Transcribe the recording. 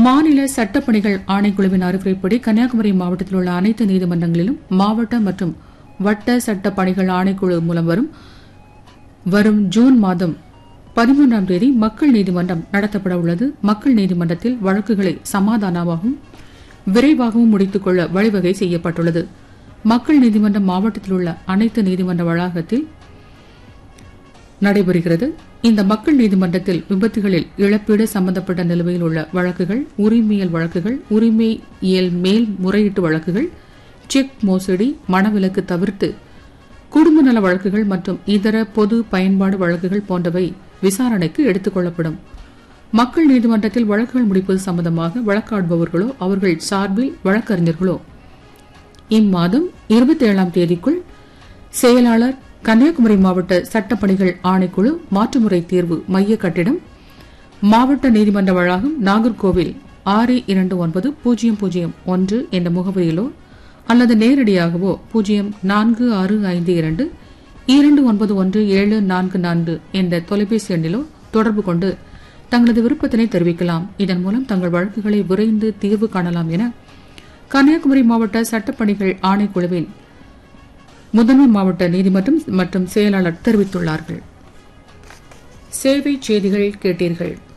மாநில சட்டப்பணிகள் ஆணைக்குழுவின் அறிவுரைப்படி கன்னியாகுமரி மாவட்டத்தில் உள்ள அனைத்து நீதிமன்றங்களிலும் மாவட்ட மற்றும் வட்ட சட்ட பணிகள் ஆணைக்குழு மூலம் வரும் வரும் ஜூன் மாதம் பதிமூன்றாம் தேதி மக்கள் நீதிமன்றம் நடத்தப்பட உள்ளது மக்கள் நீதிமன்றத்தில் வழக்குகளை சமாதானமாகவும் விரைவாகவும் முடித்துக் கொள்ள வழிவகை செய்யப்பட்டுள்ளது மக்கள் நீதிமன்றம் மாவட்டத்தில் உள்ள அனைத்து நீதிமன்ற வளாகத்தில் நடைபெறுகிறது இந்த மக்கள் நீதிமன்றத்தில் விபத்துகளில் இழப்பீடு சம்பந்தப்பட்ட நிலுவையில் உள்ள வழக்குகள் உரிமையியல் வழக்குகள் உரிமையியல் மேல் முறையீட்டு வழக்குகள் செக் மோசடி மனவிலக்கு தவிர்த்து குடும்ப நல வழக்குகள் மற்றும் இதர பொது பயன்பாடு வழக்குகள் போன்றவை விசாரணைக்கு எடுத்துக் கொள்ளப்படும் மக்கள் நீதிமன்றத்தில் வழக்குகள் முடிப்பது சம்பந்தமாக வழக்காடுபவர்களோ அவர்கள் சார்பில் வழக்கறிஞர்களோ இம்மாதம் இருபத்தி ஏழாம் தேதிக்குள் செயலாளர் கன்னியாகுமரி மாவட்ட சட்டப்பணிகள் ஆணைக்குழு மாற்றுமுறை தீர்வு மைய கட்டிடம் மாவட்ட நீதிமன்ற வளாகம் நாகர்கோவில் ஆறு இரண்டு ஒன்பது பூஜ்ஜியம் பூஜ்ஜியம் ஒன்று என்ற முகவரியிலோ அல்லது நேரடியாகவோ பூஜ்ஜியம் நான்கு ஆறு ஐந்து இரண்டு இரண்டு ஒன்பது ஒன்று ஏழு நான்கு நான்கு என்ற தொலைபேசி எண்ணிலோ தொடர்பு கொண்டு தங்களது விருப்பத்தினை தெரிவிக்கலாம் இதன் மூலம் தங்கள் வழக்குகளை விரைந்து தீர்வு காணலாம் என கன்னியாகுமரி மாவட்ட சட்டப்பணிகள் ஆணைக்குழுவின் முதன்மை மாவட்ட நீதிமன்றம் மற்றும் செயலாளர் தெரிவித்துள்ளார்கள் சேவை செய்திகள் கேட்டீர்கள்